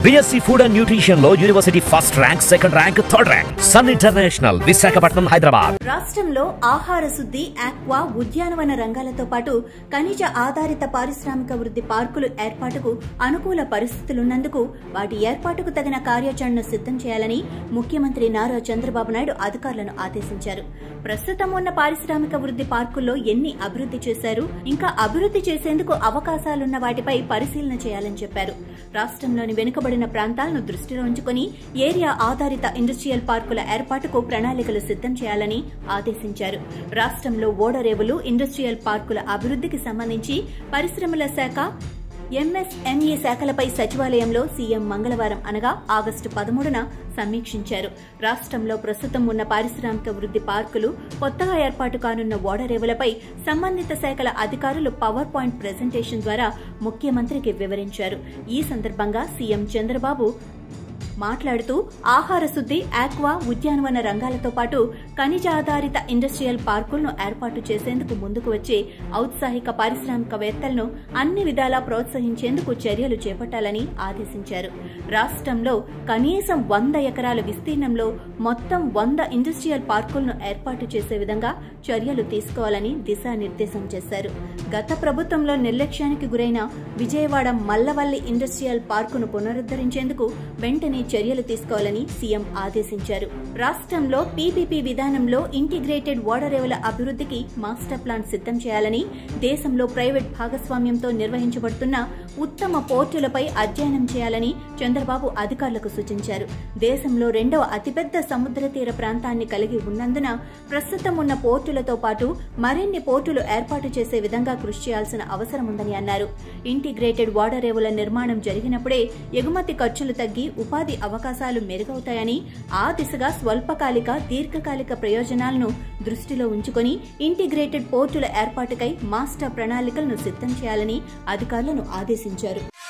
BSc food and nutrition లో university first rank second rank third rank Sun international Visakhapatnam Hyderabad రాష్ట్రంలో ఆహార శుద్ధి aqua ఉద్యానవన రంగాలతో పాటు ఖనిజ ఆధారిత పారిశ్రామిక వృద్ధి పార్కులు ఏర్పాటుకు అనుకూల పరిస్థితులున్నందుకు వాటి ఏర్పాటుకు తగిన కార్యాచరణను సిద్ధం చేయాలని ముఖ్యమంత్రి నారా చంద్రబాబు నాయుడు అధికారులను ఆదేశించారు ప్రస్తుతం ఉన్న పారిశ్రామిక వృద్ధి పార్కుల్లో ఎన్ని అభివృద్ధి చేశారు ఇంకా అభివృద్ధి చేసేందుకు అవకాశాలున్న వాటిపై పరిశీలన చేయాలని చెప్పారు రాష్ట్రంలోని వెనుకబడిన ప్రాంతాలను దృష్టిలో ఉంచుకుని ఏరియా ఆధారిత ఇండస్ట్రియల్ పార్కుల ఏర్పాటుకు ప్రణాళికలు సిద్ధం చేయాలని ఆదేశించారు రాష్ట్రంలో ఓడరేవులు ఇండస్ట్రియల్ పార్కుల అభివృద్ధికి సంబంధించి పరిశ్రమల శాఖ ఎంఎస్ఎంఈ శాఖలపై సచివాలయంలో సీఎం మంగళవారం అనగా ఆగస్టు పదమూడున సమీక్షించారు రాష్ట్రంలో ప్రస్తుతం ఉన్న పారిశ్రామిక వృద్ధి పార్కులు కొత్తగా ఏర్పాటు కానున్న ఓడరేవులపై సంబంధిత శాఖల అధికారులు పవర్ పాయింట్ ప్రెజెంటేషన్ ద్వారా ముఖ్యమంత్రికి వివరించారు ఈ సందర్భంగా సీఎం చంద్రబాబు మాట్లాడుతూ ఆహార శుద్ధి ఆక్వా ఉద్యానవన రంగాలతో పాటు ఖనిజ ఆధారిత ఇండస్ట్రియల్ పార్కులను ఏర్పాటు చేసేందుకు ముందుకు వచ్చే ఔత్సాహిక పారిశ్రామికవేత్తలను అన్ని విధాలా ప్రోత్సహించేందుకు చర్యలు చేపట్టాలని ఆదేశించారు రాష్ట్రంలో కనీసం వంద ఎకరాల విస్తీర్ణంలో మొత్తం వంద ఇండస్ట్రియల్ పార్కులను ఏర్పాటు చేసే విధంగా చర్యలు తీసుకోవాలని దిశానిర్దేశం చేశారు గత ప్రభుత్వంలో నిర్లక్ష్యానికి గురైన విజయవాడ మల్లవల్లి ఇండస్ట్రియల్ పార్కును పునరుద్దరించేందుకు వెంటనే చర్యలు తీసుకోవాలని సీఎం ఆదేశించారు రాష్ట్రంలో పీపీపీ విధానంలో ఇంటిగ్రేటెడ్ ఓడరేవుల అభివృద్ధికి మాస్టర్ ప్లాన్ సిద్ధం చేయాలని దేశంలో ప్రైవేట్ భాగస్వామ్యంతో నిర్వహించబడుతున్న ఉత్తమ పోర్టులపై అధ్యయనం చేయాలని చంద్రబాబు అధికారులకు సూచించారు దేశంలో రెండవ అతిపెద్ద సముద్ర తీర ప్రాంతాన్ని కలిగి ఉన్నందున ప్రస్తుతం ఉన్న పోర్టులతో పాటు మరిన్ని పోర్టులు ఏర్పాటు చేసే విధంగా కృషి చేయాల్సిన అవసరం ఉందని అన్నారు ఇంటిగ్రేటెడ్ ఓడరేవుల నిర్మాణం జరిగినప్పుడే ఎగుమతి ఖర్చులు తగ్గి ఉపాధి అవకాశాలు మెరుగవుతాయని ఆ దిశగా స్వల్పకాలిక దీర్ఘకాలిక ప్రయోజనాలను దృష్టిలో ఉంచుకొని ఇంటిగ్రేటెడ్ పోర్టుల ఏర్పాటుకై మాస్టర్ ప్రణాళికలను సిద్ధం చేయాలని అధికారులను ఆదేశించారు